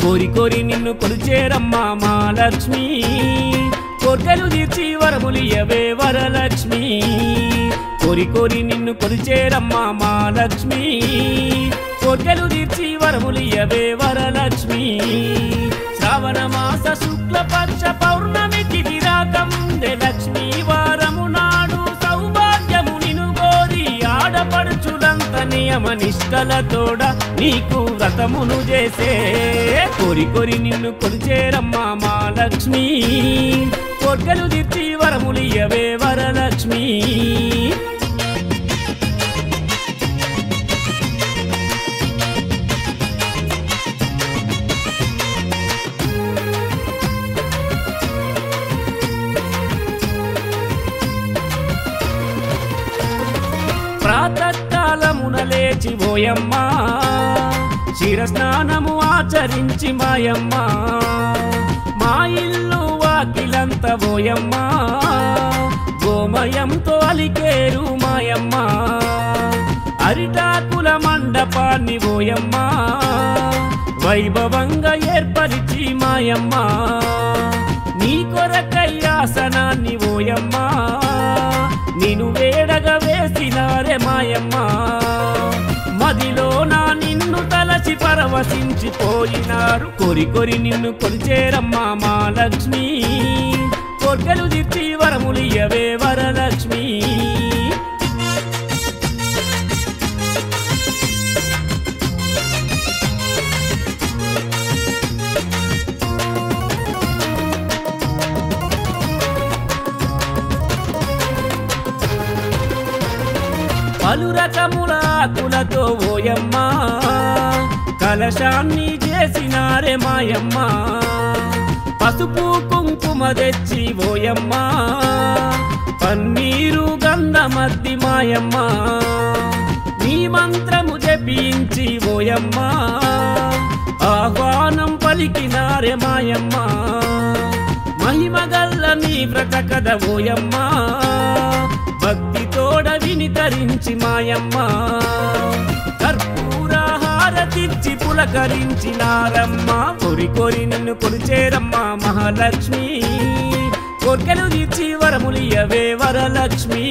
కోరి కోరి నిన్ను కొలిచేరమ్మా మా లక్ష్మి కోర్కెలు తీర్చి వరములియవే వరలక్ష్మి కోరి కోరి నిన్ను కొలిచేరమ్మా మా లక్ష్మి కోర్కెలు తీర్చి వరములియవే వరలక్ష్మి శ్రావణ మాస శుక్ల పక్ష పౌర్ణమి తిథి రాకముందే లక్ష్మీ వారము నాడు సౌభాగ్యము నిను కోరి ఆడపడుచులంత నియమ నిష్టలతోడ నీకు వ్రతమును చేసే కోరి కోరి నిన్ను కొలిచేరమ్మా మా లక్ష్మి కోర్కెలు తీర్చి వరములియవే వరలక్ష్మి ప్రాతకాలమున లేచి పోయమ్మా శిరస్నానము ఆచరించి మాయమ్మ మా ఇల్లు వాకిలంత పోయమ్మా గోమయంతో అలికేరు మాయమ్మ అరిటాకుల మండపాన్ని పోయమ్మా వైభవంగా ఏర్పరిచి మాయమ్మ నీ కొరకయ్యాసనాన్ని ఓయమ్మా నిన్ను వేడగా వేసినారే మాయమ్మ మదిలో నా నిన్ను తలచి పరవశించిపోయినారు కొరి కొరి నిన్ను కొలిచేరమ్మా మా లక్ష్మి కోర్కెలు తీర్చి వరములియవే వరలక్ష్మి పలు రకముల ఆకులతో ఓయమ్మ కలశాన్ని చేసినారే మాయమ్మ పసుపు కుంకుమ తెచ్చి ఓయమ్మ పన్నీరు గంధమద్ది మాయమ్మ నీ మంత్రము జపించి ఓయమ్మ ఆహ్వానం పలికినారే మాయమ్మ మహిమగల్ల నీ వ్రత కథ ఓయమ్మ భక్తి తోడ వినితరించి మాయమ్మ కర్పూర హారతిచ్చి పులకరించినారమ్మ కొరి కొరి నిన్ను కొలిచేరమ్మ మహాలక్ష్మి కోర్కెలు తీర్చి వరములియవే వరలక్ష్మి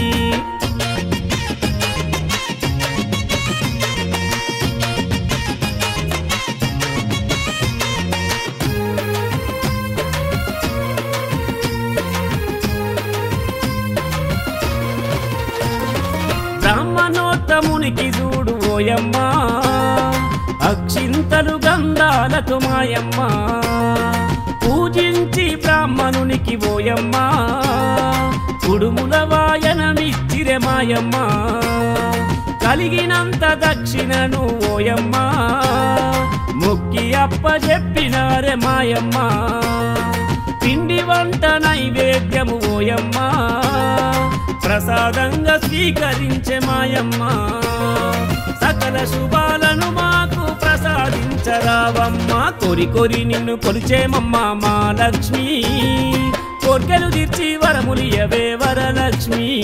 బ్రాహ్మణోత్తమునికి చూడు ఓయమ్మ అక్షింతలు గంధాలతో మాయమ్మ పూజించి బ్రాహ్మణునికి ఓయమ్మ కుడుముల వాయనమిచ్చిరే మాయమ్మ కలిగినంత దక్షిణను ఓయమ్మ మొక్కి అప్ప చెప్పినారే మాయమ్మ పిండి వంట నైవేద్యము ఓయమ్మ ప్రసాదంగా స్వీకరించే మాయమ్మ సకల శుభాలను మాకు ప్రసాదించరావమ్మ కొరి కొరి నిన్ను కొలిచేమమ్మ మా లక్ష్మి కోర్కెలు తీర్చి వరములియవే వరలక్ష్మి